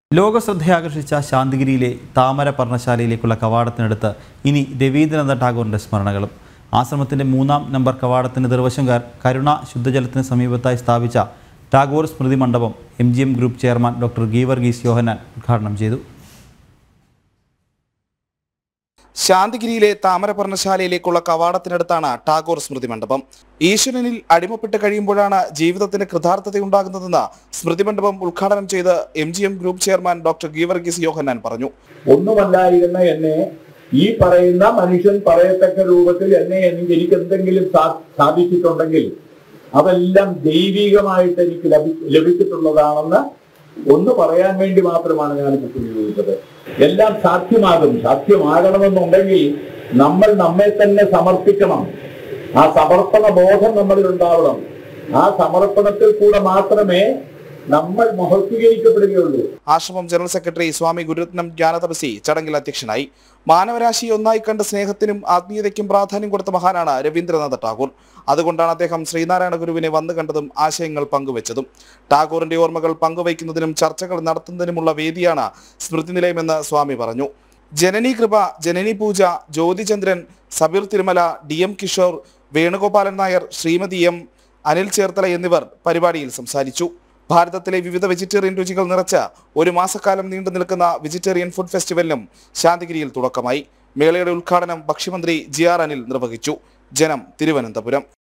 ലോക ശ്രദ്ധയാകർഷിച്ച ശാന്തിഗിരിയിലെ താമര പർണശാലയിലേക്കുള്ള കവാടത്തിനടുത്ത് ഇനി രവീന്ദ്രനാഥ ടാഗോറിന്റെ സ്മരണകളും ആശ്രമത്തിന്റെ മൂന്നാം നമ്പർ കവാടത്തിന് നിർവശങ്കാർ കരുണ ശുദ്ധജലത്തിന് സമീപത്തായി സ്ഥാപിച്ച ടാഗോർ സ്മൃതി മണ്ഡപം M G M group chairman doctor Geevarghese Yohannan ഉദ്ഘാടനം ചെയ്തു ശാന്തിഗിരിയിലെ താമരപർണശാലയിലേക്കുള്ള കവാടത്തിനടുത്താണ് ടാഗോർ സ്മൃതി മണ്ഡപം ഈശ്വരനിൽ അടിമപ്പെട്ട് കഴിയുമ്പോഴാണ് ജീവിതത്തിന് കൃതാർത്ഥതയുണ്ടാകുന്നതെന്ന് സ്മൃതി മണ്ഡപം ഉദ്ഘാടനം ചെയ്ത് M G M group chairman doctor Geevarghese Yohannan പറഞ്ഞു ഒന്നുമല്ലായിരുന്ന എന്നെ ഈ പറയുന്ന മനുഷ്യൻ പറയത്തക്ക രൂപത്തിൽ എന്നെ എനിക്ക് എനിക്ക് എന്തെങ്കിലും സാ- സാധിച്ചിട്ടുണ്ടെങ്കിൽ അതെല്ലാം ദൈവികമായിട്ട് എനിക്ക് ലഭി ലഭിച്ചിട്ടുള്ളതാണെന്ന് ഒന്ന് പറയാൻ വേണ്ടി മാത്രമാണ് ഞാൻ ഇത് ഉപയോഗിച്ചത് എല്ലാം സാധ്യമാകും സാധ്യമാകണമെന്നുണ്ടെങ്കിൽ നമ്മൾ നമ്മെ തന്നെ സമർപ്പിക്കണം ആ സമർപ്പണ ബോധം നമ്മളിൽ ഉണ്ടാവണം ആ സമർപ്പണത്തിൽ കൂടെ മാത്രമേ നമ്മൾ മഹത്വീകരിക്കപ്പെടുകയുള്ളൂ ആശ്രമം ജനറൽ സെക്രട്ടറി സ്വാമി ഗുരുരത്നം ജ്ഞാനതപസി ചടങ്ങിൽ അധ്യക്ഷനായി മാനവരാശി ഒന്നായി കണ്ട് സ്നേഹത്തിനും ആത്മീയതയ്ക്കും പ്രാധാന്യം കൊടുത്ത മഹാനാണ് രവീന്ദ്രനാഥ ടാഗോർ അതുകൊണ്ടാണ് അദ്ദേഹം ശ്രീനാരായണ ഗുരുവിനെ വന്നു കണ്ടതും ആശയങ്ങൾ പങ്കുവച്ചതും ടാഗോറിന്റെ ഓർമ്മകൾ പങ്കുവയ്ക്കുന്നതിനും ചർച്ചകൾ നടത്തുന്നതിനുമുള്ള വേദിയാണ് സ്മൃതി നിലയമെന്ന് സ്വാമി പറഞ്ഞു Janani Kripa Janani Pooja Jyothichandran Sabeer Thirumala D M Kishore Venugopalan Nair Shrimati M Anil Cherthala എന്നിവർ പരിപാടിയിൽ സംസാരിച്ചു ഭാരതത്തിലെ വിവിധ വെജിറ്റേറിയൻ രുചികൾ നിറച്ച ഒരു മാസക്കാലം നീണ്ടു നിൽക്കുന്ന വെജിറ്റേറിയൻ ഫുഡ് ഫെസ്റ്റിവലിനും ശാന്തിഗിരിയിൽ തുടക്കമായി മേളയുടെ ഉദ്ഘാടനം ഭക്ഷ്യമന്ത്രി ജി ആർ അനിൽ നിർവഹിച്ചു ജനം തിരുവനന്തപുരം